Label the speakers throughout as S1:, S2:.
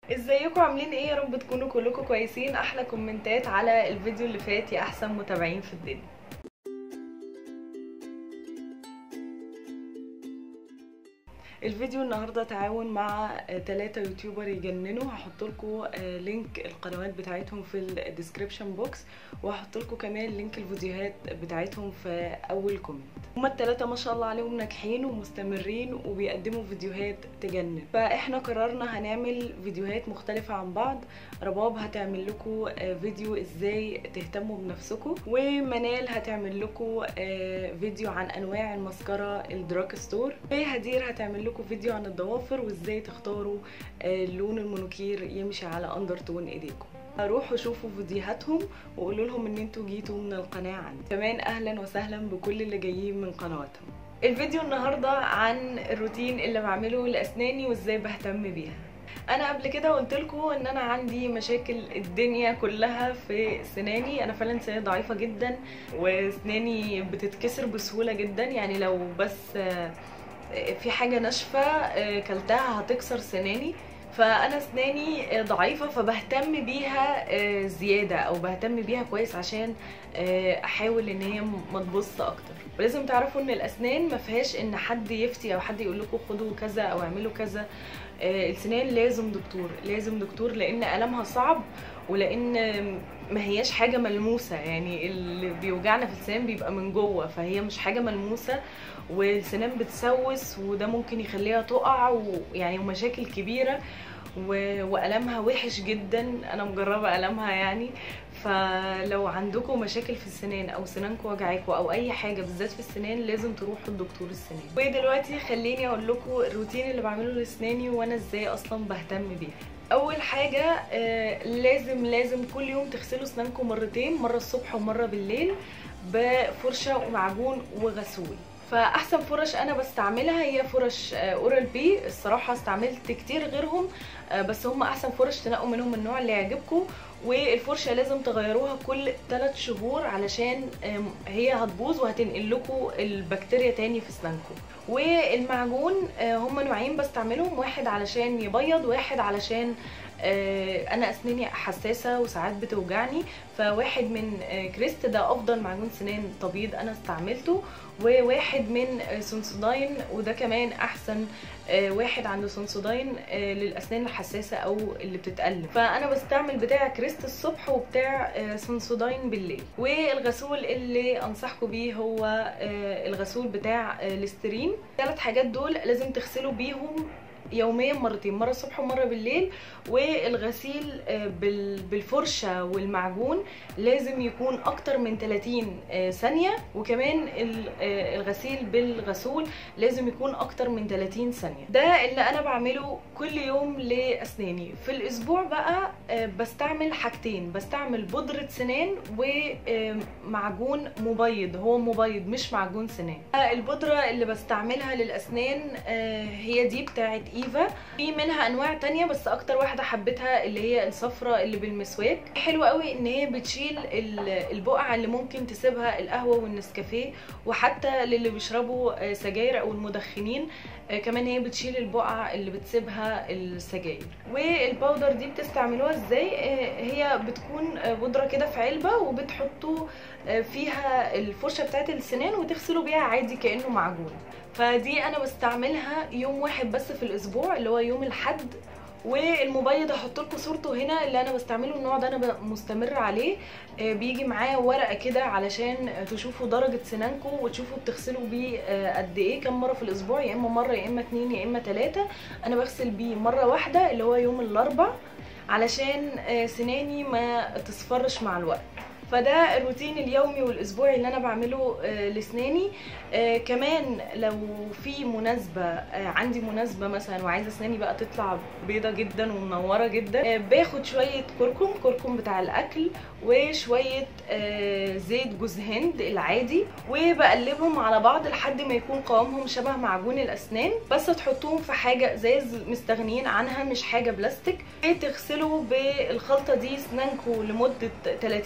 S1: ازيكم عاملين ايه يا رب تكونوا كلكم كويسين احلى كومنتات على الفيديو اللي فات يا احسن متابعين في الدنيا الفيديو النهارده تعاون مع ثلاثة يوتيوبر يجننوا هحط لكم لينك القنوات بتاعتهم في الديسكريبشن بوكس وهحط لكم كمان لينك الفيديوهات بتاعتهم في اول كومنت هما الثلاثة ما شاء الله عليهم ناجحين ومستمرين وبيقدموا فيديوهات تجنن فاحنا قررنا هنعمل فيديوهات مختلفة عن بعض رباب هتعمل لكم فيديو ازاي تهتموا بنفسكم ومنال هتعمل لكم فيديو عن انواع المسكرة الدراك ستور وهدير هتعمل لكم فيديو عن الضوافر وازاي تختاروا لون المونوكير يمشي على اندر تون ايديكم روحوا شوفوا فيديوهاتهم وقولوا لهم ان انتوا جيتوا من القناه عندي كمان اهلا وسهلا بكل اللي جايين من قنواتهم الفيديو النهارده عن الروتين اللي بعمله لاسناني وازاي بهتم بيها انا قبل كده قلت لكم ان انا عندي مشاكل الدنيا كلها في سناني انا فعلا سناني ضعيفه جدا وسناني بتتكسر بسهوله جدا يعني لو بس في حاجه ناشفه كلتها هتكسر سناني فانا اسناني ضعيفه فبهتم بيها زياده او بهتم بيها كويس عشان احاول ان هي ما تبص اكتر ولازم تعرفوا ان الاسنان ما فيهاش ان حد يفتي او حد يقول لكم خدوا كذا او اعملوا كذا السنان لازم دكتور لازم دكتور لان المها صعب ولان ما هياش حاجه ملموسه يعني اللي بيوجعنا في السنان بيبقى من جوه فهي مش حاجه ملموسه والسنان بتسوس وده ممكن يخليها تقع ويعني ومشاكل كبيره والمها وحش جدا انا مجربه المها يعني فلو عندكم مشاكل في السنان او سنانكم وجعاكم او اي حاجه بالذات في السنان لازم تروحوا لدكتور السنان ودلوقتي خليني اقول لكم الروتين اللي بعمله لاسناني وانا ازاي اصلا بهتم بيها اول حاجه آه لازم لازم كل يوم تغسلوا اسنانكم مرتين مره الصبح ومره بالليل بفرشه ومعجون وغسول فاحسن فرش انا بستعملها هي فرش اورال بي الصراحه استعملت كتير غيرهم بس هم احسن فرش تنقوا منهم النوع اللي يعجبكم والفرشه لازم تغيروها كل 3 شهور علشان هي هتبوظ وهتنقل لكم البكتيريا تاني في اسنانكم والمعجون هم نوعين بستعملهم واحد علشان يبيض واحد علشان انا اسناني حساسه وساعات بتوجعني فواحد من كريست ده افضل معجون سنان تبيض انا استعملته وواحد من سونسوداين وده كمان احسن واحد عنده سونسوداين للاسنان الحساسه او اللي بتتقلب فانا بستعمل بتاع كريست الصبح وبتاع سونسوداين بالليل والغسول اللي انصحكم بيه هو الغسول بتاع ليسترين الثلاث حاجات دول لازم تغسلوا بيهم يوميا مرتين مره الصبح ومره بالليل والغسيل بالفرشه والمعجون لازم يكون اكتر من 30 ثانيه وكمان الغسيل بالغسول لازم يكون اكتر من 30 ثانيه ده اللي انا بعمله كل يوم لاسناني في الاسبوع بقى بستعمل حاجتين بستعمل بودره سنان ومعجون مبيض هو مبيض مش معجون سنان البودره اللي بستعملها للاسنان هي دي بتاعت ايفا في منها انواع تانية بس اكتر واحده حبيتها اللي هي الصفرة اللي بالمسواك حلوه قوي ان هي بتشيل البقع اللي ممكن تسيبها القهوه والنسكافيه وحتى للي بيشربوا سجاير او المدخنين كمان هي بتشيل البقع اللي بتسيبها السجاير والباودر دي بتستعملوها ازاي هي بتكون بودره كده في علبه وبتحطوا فيها الفرشه بتاعت السنان وتغسلوا بيها عادي كانه معجون فدي انا بستعملها يوم واحد بس في الاسبوع اللي هو يوم الحد والمبيض هحط لكم صورته هنا اللي انا بستعمله النوع ده انا مستمر عليه بيجي معاه ورقه كده علشان تشوفوا درجه سنانكم وتشوفوا بتغسلوا بيه قد ايه كم مره في الاسبوع يا اما مره يا اما اتنين يا اما تلاته انا بغسل بيه مره واحده اللي هو يوم الاربع علشان سناني ما تصفرش مع الوقت فده الروتين اليومي والاسبوعي اللي انا بعمله لاسناني آه كمان لو في مناسبه آه عندي مناسبه مثلا وعايزه اسناني بقى تطلع بيضه جدا ومنوره جدا آه باخد شويه كركم كركم بتاع الاكل وشويه زيت جوز هند العادي وبقلبهم على بعض لحد ما يكون قوامهم شبه معجون الاسنان بس تحطوهم في حاجه ازاز مستغنيين عنها مش حاجه بلاستيك وتغسلوا بالخلطه دي اسنانكم لمده 30 ثانيه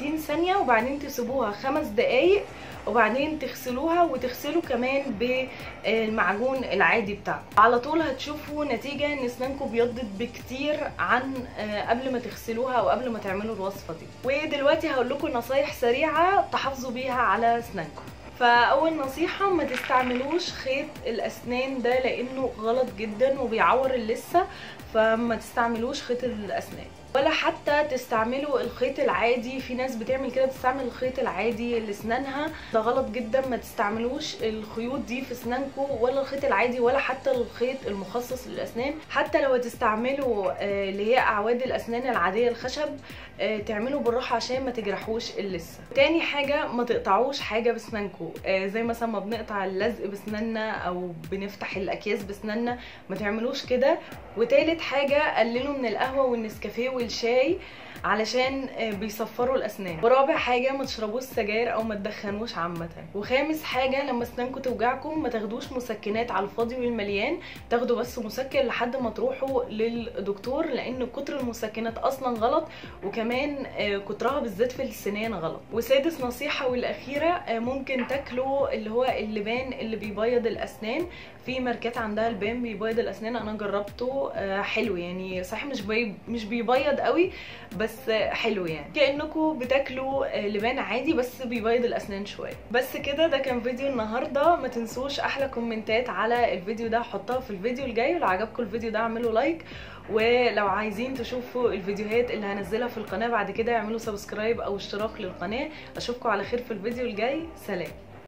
S1: تانية وبعدين تسيبوها خمس دقايق وبعدين تغسلوها وتغسلوا كمان بالمعجون العادي بتاعكم على طول هتشوفوا نتيجه ان اسنانكم بيضت بكتير عن قبل ما تغسلوها او قبل ما تعملوا الوصفه دي ودلوقتي هقول لكم نصايح سريعه تحافظوا بيها على اسنانكم فاول نصيحه ما تستعملوش خيط الاسنان ده لانه غلط جدا وبيعور اللثه فما تستعملوش خيط الاسنان ولا حتى تستعملوا الخيط العادي في ناس بتعمل كده بتستعمل الخيط العادي لاسنانها ده غلط جدا ما تستعملوش الخيوط دي في اسنانكم ولا الخيط العادي ولا حتى الخيط المخصص للاسنان حتى لو هتستعملوا اللي هي اعواد الاسنان العاديه الخشب تعملوا بالراحه عشان ما تجرحوش اللثه تاني حاجه ما تقطعوش حاجه باسنانكم زي مثلا ما بنقطع اللزق باسناننا او بنفتح الاكياس باسناننا ما تعملوش كده وتالت حاجه قللوا من القهوه والنسكافيه والشاي علشان بيصفروا الاسنان ورابع حاجه ما تشربوش سجاير او ما تدخنوش عامه وخامس حاجه لما اسنانكم توجعكم ما تاخدوش مسكنات على الفاضي والمليان تاخدوا بس مسكن لحد ما تروحوا للدكتور لان كتر المسكنات اصلا غلط وكمان كترها بالذات في السنان غلط وسادس نصيحه والاخيره ممكن تاكلوا اللي هو اللبان اللي بيبيض الاسنان في ماركات عندها البان بيبيض الاسنان انا جربته حلو يعني صحيح مش بي مش بيبيض قوي بس حلو يعني كانكم بتاكلوا لبان عادي بس بيبيض الاسنان شويه بس كده ده كان فيديو النهارده ما تنسوش احلى كومنتات على الفيديو ده حطها في الفيديو الجاي ولو عجبكم الفيديو ده اعملوا لايك ولو عايزين تشوفوا الفيديوهات اللي هنزلها في القناه بعد كده اعملوا سبسكرايب او اشتراك للقناه اشوفكم على خير في الفيديو الجاي سلام